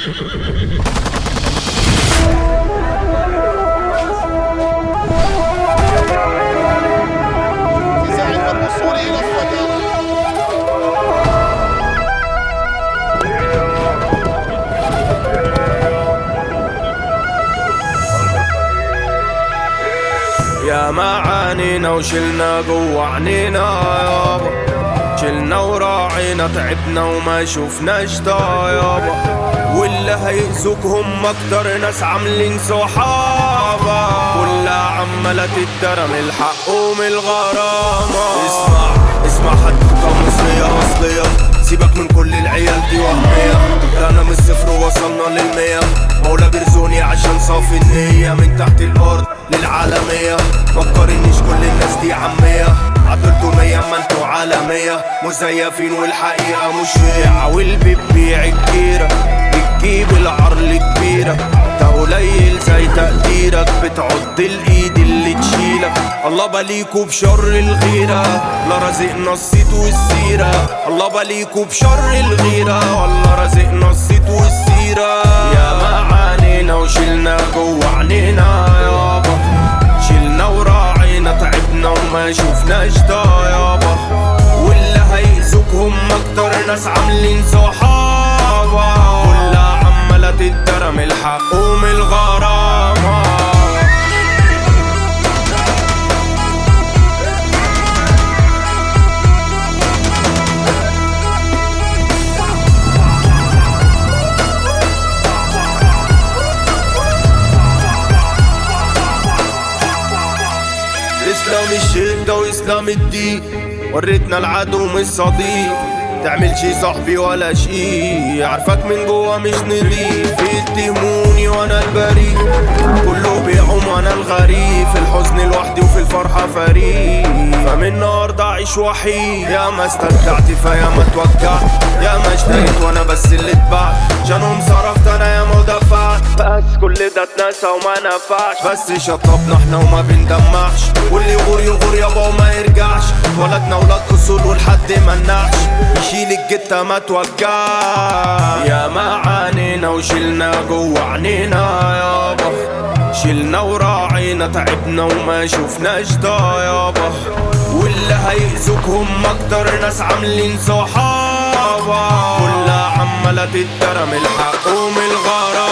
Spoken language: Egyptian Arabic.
زعيم الوصول إلى الصدارة يا ما عانينا وشلنا جوا عنينا يابا شلنا وراعينا تعبنا وما شفناش دا يابا واللي هيأذوك هم اكتر ناس عاملين صحابة كلها عمالة تترم الحق ومن الغرامة اسمع اسمع حدوتة مصرية أصلية سيبك من كل العيال دي وهمية انا من الصفر وصلنا للمية مولا بيرزوني عشان صافي النية من تحت الأرض للعالمية فكرنيش كل الناس دي عمية عدلتوا مية ما انتوا عالمية مزيفين والحقيقة مش هي واللي بتبيع الكيرة بتجيب العرل كبيرة ده قليل زي تقديرك بتعض الايد اللي تشيلك الله بليكوا بشر الغيرة لا رزقنا الصيت والسيرة الله بليكوا بشر الغيرة والله رزقنا الصيت والسيرة يا ما عانينا وشلنا جوا عنينا يابا شلنا وراعينا تعبنا وما شفناش دا يابا واللي هيأذوك هم اكتر ناس عاملين صحابة كلها عمالة تترم الحق ومن الغرامة اسلام الشدة واسلام الدين وريتنا العدو مش صديق تعمل شي صاحبي ولا شي عارفك من جوا مش نضيف يتهموني وانا البريء كله بيعوم وانا الغريب في الحزن لوحدي وفي الفرحة فريق فمن النهاردة اعيش وحيد يا ما استمتعت فيا ما توجعت يا ما اشتريت وانا بس اللي اتبعت عشانهم صرفت انا يا ما دفعت بس كل ده اتنسى وما نفعش بس شطبنا احنا وما بندمعش واللي يغور يغور يابا وما يرجعش اتولدنا ولاد اصول والحد منعش يشيل الجتة ما توجعش يا ما عانينا وشلنا جوا عنينا يابا شلنا وراعينا تعبنا وما شفناش دا يابا واللي هيأذوك هم اكتر ناس عاملين صحابة كلها عمالة تترم الحق ومن الغرام